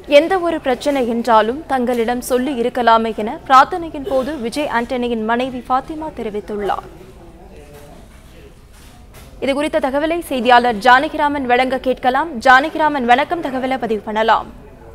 எந்த ஒரு பிரச்சனை என்றாலும் தங்களிடம் சொல்லி இருக்கலாமே என பிரார்த்தனையின் போது விஜய் ஆண்டனியின் மனைவி ஃபாத்திமா தெரிவித்துள்ளார் இது குறித்த தகவலை செய்தியாளர் ஜானகிராமன் வழங்க கேட்கலாம் ஜானகிராமன் வணக்கம் தகவலை பதிவு பண்ணலாம்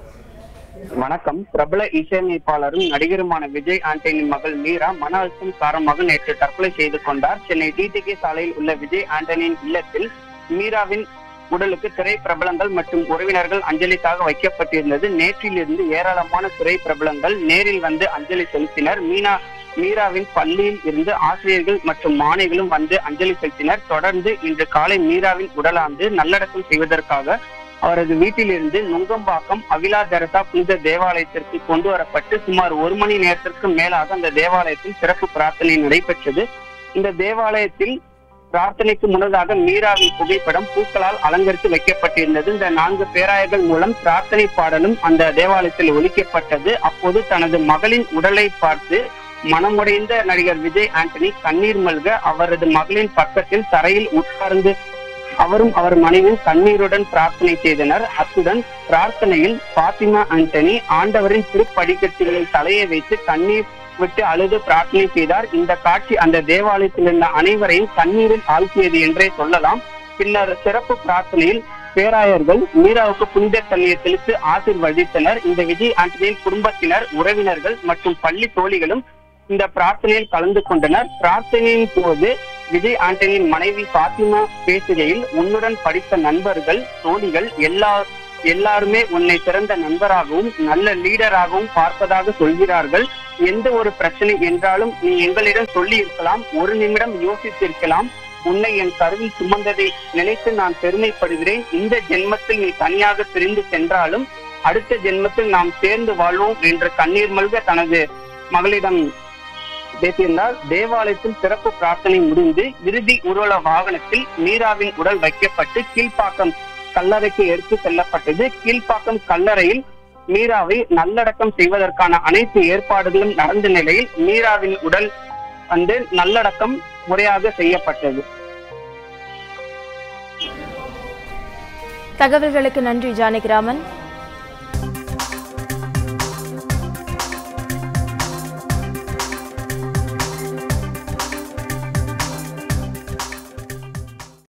வணக்கம் பிரபல இசையமைப்பாளரும் நடிகருமான விஜய் ஆண்டனியின் மகள் மீரா மன அழுத்தம் காரணமாக நேற்று தற்கொலை செய்து கொண்டார் சென்னை டிடிகே சாலையில் உள்ள விஜய் ஆண்டனியின் இல்லத்தில் மீராவின் உடலுக்கு திரை பிரபலங்கள் மற்றும் உறவினர்கள் அஞ்சலிக்காக வைக்கப்பட்டிருந்தது நேற்றிலிருந்து ஏராளமான திரை பிரபலங்கள் நேரில் வந்து அஞ்சலி செலுத்தினர் மீனா மீராவின் பள்ளியில் இருந்து ஆசிரியர்கள் மற்றும் மாணவிகளும் வந்து அஞ்சலி செலுத்தினர் தொடர்ந்து இன்று காலை மீராவின் உடலாந்து நல்லடக்கம் செய்வதற்காக அவரது வீட்டிலிருந்து நுங்கம்பாக்கம் அவிலா தரசா புனித தேவாலயத்திற்கு கொண்டு வரப்பட்டு சுமார் ஒரு மணி நேரத்திற்கு மேலாக அந்த தேவாலயத்தில் சிறப்பு பிரார்த்தனை நடைபெற்றது இந்த தேவாலயத்தில் பிரார்த்தனைக்கு முன்னதாக மீராவின் புகைப்படம் பூக்களால் அலங்கரித்து வைக்கப்பட்டிருந்தது இந்த நான்கு பேராயர்கள் மூலம் பிரார்த்தனை பாடலும் அந்த தேவாலயத்தில் ஒலிக்கப்பட்டது அப்போது தனது மகளின் உடலை பார்த்து மனமுடைந்த நடிகர் விஜய் ஆண்டனி கண்ணீர் மல்க அவரது மகளின் பக்கத்தில் தரையில் உட்கார்ந்து அவரும் அவர் மனைவியும் கண்ணீருடன் பிரார்த்தனை செய்தனர் அத்துடன் பிரார்த்தனையில் பாத்திமா ஆண்டனி ஆண்டவரின் திருப்படிக்கட்டுகளில் தலையை வைத்து கண்ணீர் விட்டு அழுது பிரார்த்தனை செய்தார் இந்த காட்சி அந்த தேவாலயத்தில் இருந்த அனைவரையும் கண்ணீரில் ஆழ்த்தியது என்றே சொல்லலாம் பின்னர் சிறப்பு பிரார்த்தனையில் பேராயர்கள் மீராவுக்கு புனித தண்ணீர் தெளித்து ஆசிர்வதித்தனர் இந்த விஜய் ஆண்டனியின் குடும்பத்தினர் உறவினர்கள் மற்றும் பள்ளி தோழிகளும் இந்த பிரார்த்தனையில் கலந்து கொண்டனர் பிரார்த்தனையின் போது விஜய் ஆண்டனியின் மனைவி பாத்திமா பேசுகையில் உன்னுடன் படித்த நண்பர்கள் தோழிகள் எல்லா எல்லாருமே உன்னை சிறந்த நண்பராகவும் நல்ல லீடராகவும் பார்ப்பதாக சொல்கிறார்கள் எந்த ஒரு பிரச்சனை என்றாலும் நீ எங்களிடம் சொல்லி இருக்கலாம் ஒரு நிமிடம் யோசித்திருக்கலாம் உன்னை என் கருவில் சுமந்ததை நினைத்து நான் பெருமைப்படுகிறேன் இந்த ஜென்மத்தில் நீ தனியாக பிரிந்து சென்றாலும் அடுத்த ஜென்மத்தில் நாம் சேர்ந்து வாழ்வோம் என்று கண்ணீர் மல்க தனது மகளிடம் பேசியிருந்தார் தேவாலயத்தில் சிறப்பு பிரார்த்தனை முடிந்து இறுதி ஊர்வல வாகனத்தில் மீராவின் உடல் வைக்கப்பட்டு கீழ்ப்பாக்கம் கல்லறைக்கு எடுத்து செல்லப்பட்டது கீழ்ப்பாக்கம் கல்லறையில் மீராவை நல்லடக்கம் செய்வதற்கான அனைத்து ஏற்பாடுகளும் நடந்த நிலையில் மீராவின் உடல் வந்து நல்லடக்கம் முறையாக செய்யப்பட்டது தகவல்களுக்கு நன்றி ஜானகிராமன்